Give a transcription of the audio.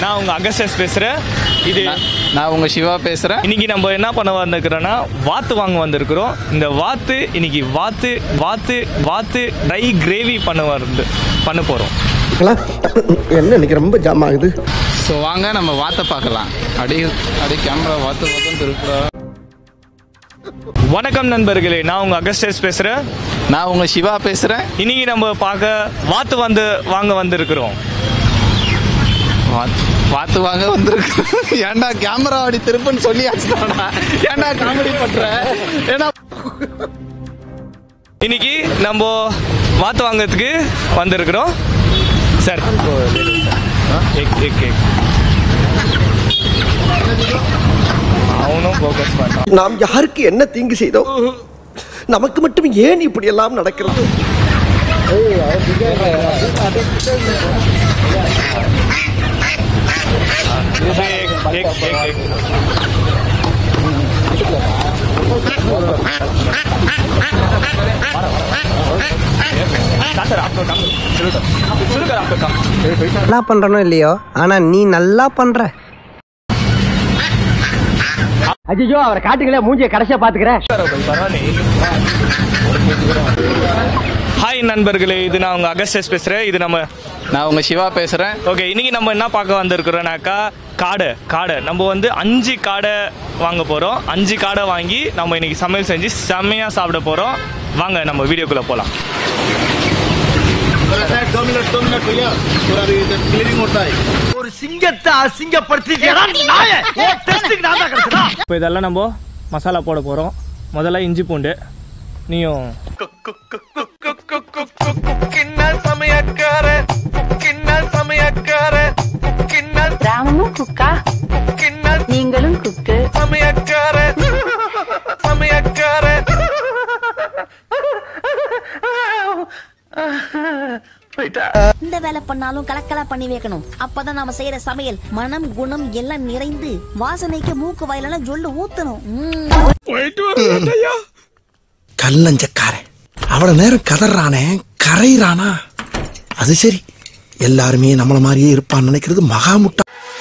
நான் உங்க அகஸ்டஸ் பேசுறேன் இது நான் உங்க சிவா பேசுறேன் இன்னைக்கு நம்ம என்ன பண்ண வந்திருக்கிறோம்னா வாத்து வாங்க வந்திருக்கிறோம் இந்த வாத்து இன்னைக்கு வாத்து வாத்து வாத்து ட்ரை கிரேவி பண்ண வந்து பண்ண போறோம் என்ன இன்னைக்கு ரொம்ப ஜாம் ஆகுது ஸோ வாங்க நம்ம வாத்தை பார்க்கலாம் அப்படியே அப்படியே கேமரா வாத்து பார்த்தோம் திருப்பூரா வணக்கம் நண்பர்களே நான் உங்க அகஸ்டஸ் பேசுறேன் நான் உங்க சிவா பேசுறேன் இன்னைக்கு நம்ம பார்க்க வாத்து வந்து வாங்க வந்திருக்கிறோம் வாத்து வாத்து வாங்க வந்திருக்கு ஏன்டா கேமரா அப்படி திருப்புன்னு சொல்லி ஆச்சுடாடா ஏன்டா காமெடி பண்ற ஏன்னா இன்னைக்கு நம்ம வாத்து வாங்கிறதுக்கு வந்திருக்கிறோம் சார் எக் எக் எக் அவனும் ஃபோக்கஸ் பண்ணான் நாம் யாருக்கு என்ன தீங்கு செய்தோம் நமக்கு மட்டும் ஏன் இப்படி எல்லாம் நடக்கிறது एक एक एक एक सर आपको काम शुरू कर शुरू कर आपका काम நல்லா பண்றனோ இல்லையோ ஆனா நீ நல்லா பண்ற அஜிஜோ அவரை காட்டுங்களே மூஞ்சிய கடைசியா பாத்துக்கிறேன் ஹாய் நண்பர்களே இது நான் உங்க அகஸ்டஸ் பேசுறேன் இது நம்ம நான் உங்க சிவா பேசுறேன் ஓகே இன்னைக்கு நம்ம என்ன பார்க்க வந்திருக்கிறோம்னாக்கா காடை காடை நம்ம வந்து அஞ்சு காடை வாங்க போறோம் அஞ்சு காடை வாங்கி நம்ம இன்னைக்கு சமையல் செஞ்சு செம்மையா சாப்பிட போறோம் வாங்க நம்ம வீடியோக்குள்ள போலாம் ஒரு சிங்கத்தை அசிங்கப்படுத்தி இப்போ இதெல்லாம் நம்ம மசாலா போட போகிறோம் முதல்ல இஞ்சி பூண்டு நீயும் ராமனும் குக்கா நீங்களும் குக்கு இந்த வேலை பண்ணாலும் கலக்கலா பண்ணி வைக்கணும் அப்பதான் நாம செய்யற சமையல் மனம் குணம் எல்லாம் நிறைந்து வாசனைக்கு மூக்கு வாயிலெல்லாம் ஜொல்லு ஊத்தணும் ம்ம். கல்லஞ்சக்காரன் அவ்வளவு நேரம் கதறானே கரையிறானா அது சரி எல்லாருமே நம்மள மாதிரியே இருப்பான்னு நினைக்கிறது மகா முட்டா